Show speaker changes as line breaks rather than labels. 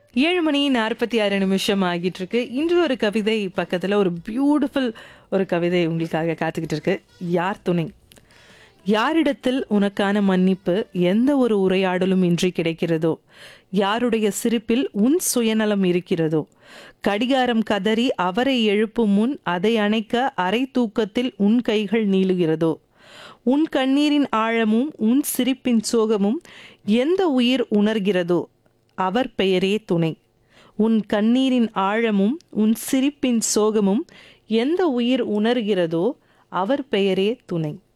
ஏழு மணி நாற்பத்தி ஆறு நிமிஷம் ஆகிட்டு இருக்கு இன்று ஒரு கவிதை பக்கத்தில் ஒரு பியூட்டிஃபுல் ஒரு கவிதை உங்களுக்காக காத்துக்கிட்டு இருக்கு யார் துணை யாரிடத்தில் உனக்கான மன்னிப்பு எந்த ஒரு உரையாடலும் இன்றி கிடைக்கிறதோ யாருடைய சிரிப்பில் உன் சுயநலம் இருக்கிறதோ கடிகாரம் கதறி அவரை எழுப்பும் முன் அதை அணைக்க அரை தூக்கத்தில் உன் கைகள் நீளுகிறதோ உன் கண்ணீரின் ஆழமும் உன் சிரிப்பின் சோகமும் எந்த உயிர் உணர்கிறதோ அவர் பெயரே துணை உன் கண்ணீரின் ஆழமும் உன் சிரிப்பின் சோகமும் எந்த உயிர் உணர்கிறதோ அவர் பெயரே துணை